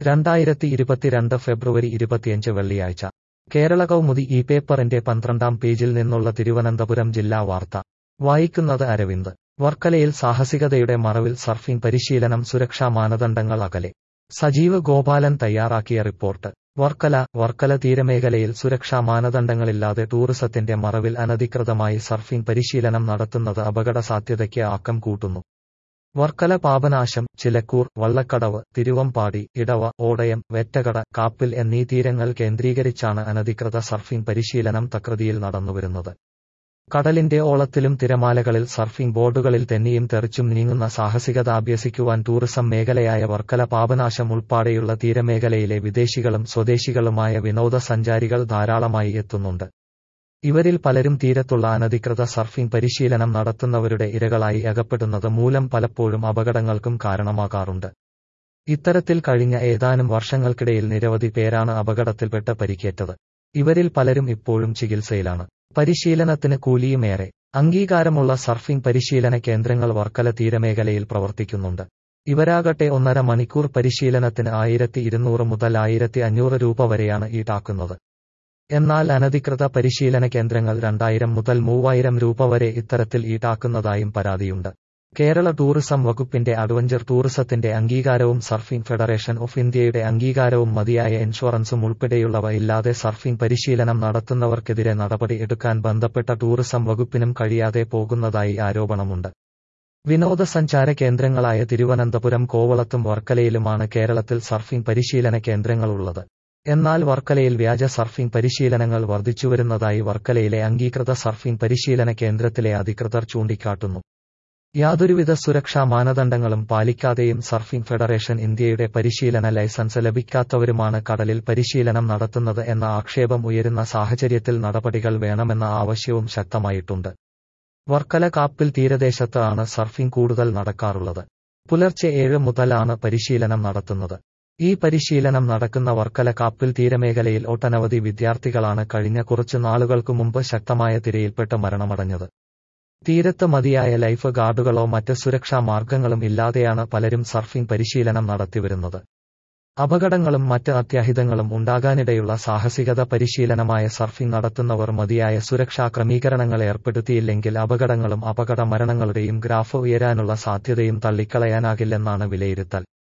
രണ്ടായിരത്തി ഇരുപത്തിരണ്ട് ഫെബ്രുവരി ഇരുപത്തിയഞ്ച് വെള്ളിയാഴ്ച കേരള കൗമുദി ഈ പേപ്പറിന്റെ പന്ത്രണ്ടാം പേജിൽ നിന്നുള്ള തിരുവനന്തപുരം ജില്ലാ വാർത്ത വായിക്കുന്നത് അരവിന്ദ് വർക്കലയിൽ സാഹസികതയുടെ മറവിൽ സർഫിംഗ് പരിശീലനം സുരക്ഷാ മാനദണ്ഡങ്ങൾ അകലെ സജീവ് ഗോപാലൻ തയ്യാറാക്കിയ റിപ്പോർട്ട് വർക്കല വർക്കല തീരമേഖലയിൽ സുരക്ഷാ മാനദണ്ഡങ്ങളില്ലാതെ ടൂറിസത്തിന്റെ മറവിൽ അനധികൃതമായി സർഫിംഗ് പരിശീലനം നടത്തുന്നത് അപകട സാധ്യതയ്ക്ക് ആക്കം കൂട്ടുന്നു വർക്കല പാപനാശം ചിലക്കൂർ വള്ളക്കടവ് തിരുവമ്പാടി ഇടവ ഓടയം വെറ്റകട കാപ്പിൽ എന്നീ തീരങ്ങൾ കേന്ദ്രീകരിച്ചാണ് അനധികൃത സർഫിംഗ് പരിശീലനം തകൃതിയിൽ നടന്നുവരുന്നത് കടലിന്റെ ഓളത്തിലും തിരമാലകളിൽ സർഫിംഗ് ബോർഡുകളിൽ തെന്നിയും തെറിച്ചും നീങ്ങുന്ന സാഹസികത അഭ്യസിക്കുവാൻ ടൂറിസം മേഖലയായ വർക്കല പാപനാശം ഉൾപ്പെടെയുള്ള തീരമേഖലയിലെ വിദേശികളും സ്വദേശികളുമായ വിനോദസഞ്ചാരികൾ ധാരാളമായി എത്തുന്നുണ്ട് ഇവരിൽ പലരും തീരത്തുള്ള അനധികൃത സർഫിംഗ് പരിശീലനം നടത്തുന്നവരുടെ ഇരകളായി അകപ്പെടുന്നത് മൂലം പലപ്പോഴും അപകടങ്ങൾക്കും കാരണമാകാറുണ്ട് ഇത്തരത്തിൽ കഴിഞ്ഞ ഏതാനും വർഷങ്ങൾക്കിടയിൽ നിരവധി പേരാണ് അപകടത്തിൽപ്പെട്ട് പരിക്കേറ്റത് ഇവരിൽ പലരും ഇപ്പോഴും ചികിത്സയിലാണ് പരിശീലനത്തിന് കൂലിയുമേറെ അംഗീകാരമുള്ള സർഫിംഗ് പരിശീലന കേന്ദ്രങ്ങൾ വർക്കല തീരമേഖലയിൽ പ്രവർത്തിക്കുന്നുണ്ട് ഇവരാകട്ടെ ഒന്നര മണിക്കൂർ പരിശീലനത്തിന് ആയിരത്തി ഇരുന്നൂറ് മുതൽ ആയിരത്തി അഞ്ഞൂറ് രൂപ വരെയാണ് ഈടാക്കുന്നത് എന്നാൽ അനധികൃത പരിശീലന കേന്ദ്രങ്ങൾ രണ്ടായിരം മുതൽ മൂവായിരം രൂപ വരെ ഇത്തരത്തിൽ ഈടാക്കുന്നതായും പരാതിയുണ്ട് കേരള ടൂറിസം വകുപ്പിന്റെ അഡ്വഞ്ചർ ടൂറിസത്തിന്റെ അംഗീകാരവും സർഫിംഗ് ഫെഡറേഷൻ ഓഫ് ഇന്ത്യയുടെ അംഗീകാരവും മതിയായ ഇൻഷുറൻസും ഉൾപ്പെടെയുള്ളവ ഇല്ലാതെ സർഫിംഗ് പരിശീലനം നടത്തുന്നവർക്കെതിരെ നടപടി എടുക്കാൻ ബന്ധപ്പെട്ട ടൂറിസം വകുപ്പിനും കഴിയാതെ പോകുന്നതായി ആരോപണമുണ്ട് വിനോദസഞ്ചാര കേന്ദ്രങ്ങളായ തിരുവനന്തപുരം കോവളത്തും വർക്കലയിലുമാണ് കേരളത്തിൽ സർഫിംഗ് പരിശീലന കേന്ദ്രങ്ങളുള്ളത് എന്നാൽ വർക്കലയിൽ വ്യാജ സർഫിംഗ് പരിശീലനങ്ങൾ വർദ്ധിച്ചുവരുന്നതായി വർക്കലയിലെ അംഗീകൃത സർഫിംഗ് പരിശീലന കേന്ദ്രത്തിലെ അധികൃതർ ചൂണ്ടിക്കാട്ടുന്നു യാതൊരുവിധ സുരക്ഷാ മാനദണ്ഡങ്ങളും പാലിക്കാതെയും സർഫിംഗ് ഫെഡറേഷൻ ഇന്ത്യയുടെ പരിശീലന ലൈസൻസ് ലഭിക്കാത്തവരുമാണ് കടലിൽ പരിശീലനം നടത്തുന്നത് എന്ന ആക്ഷേപം ഉയരുന്ന സാഹചര്യത്തിൽ നടപടികൾ വേണമെന്ന ആവശ്യവും ശക്തമായിട്ടുണ്ട് വർക്കല കാപ്പിൽ തീരദേശത്ത് ആണ് സർഫിംഗ് കൂടുതൽ നടക്കാറുള്ളത് പുലർച്ചെ ഏഴ് മുതലാണ് പരിശീലനം നടത്തുന്നത് ഈ പരിശീലനം നടക്കുന്ന വർക്കല കാപ്പിൽ തീരമേഖലയിൽ ഒട്ടനവധി വിദ്യാർത്ഥികളാണ് കഴിഞ്ഞ കുറച്ചു നാളുകൾക്കു മുമ്പ് ശക്തമായ തിരയിൽപ്പെട്ട് മരണമടഞ്ഞത് തീരത്ത് മതിയായ ലൈഫ് ഗാർഡുകളോ മറ്റ് സുരക്ഷാ മാർഗങ്ങളും ഇല്ലാതെയാണ് പലരും സർഫിംഗ് പരിശീലനം നടത്തിവരുന്നത് അപകടങ്ങളും മറ്റ് അത്യാഹിതങ്ങളും ഉണ്ടാകാനിടയുള്ള സാഹസികത പരിശീലനമായ സർഫിംഗ് നടത്തുന്നവർ മതിയായ സുരക്ഷാ ക്രമീകരണങ്ങൾ ഏർപ്പെടുത്തിയില്ലെങ്കിൽ അപകടങ്ങളും അപകട മരണങ്ങളുടെയും ഗ്രാഫ് ഉയരാനുള്ള സാധ്യതയും തള്ളിക്കളയാനാകില്ലെന്നാണ് വിലയിരുത്തൽ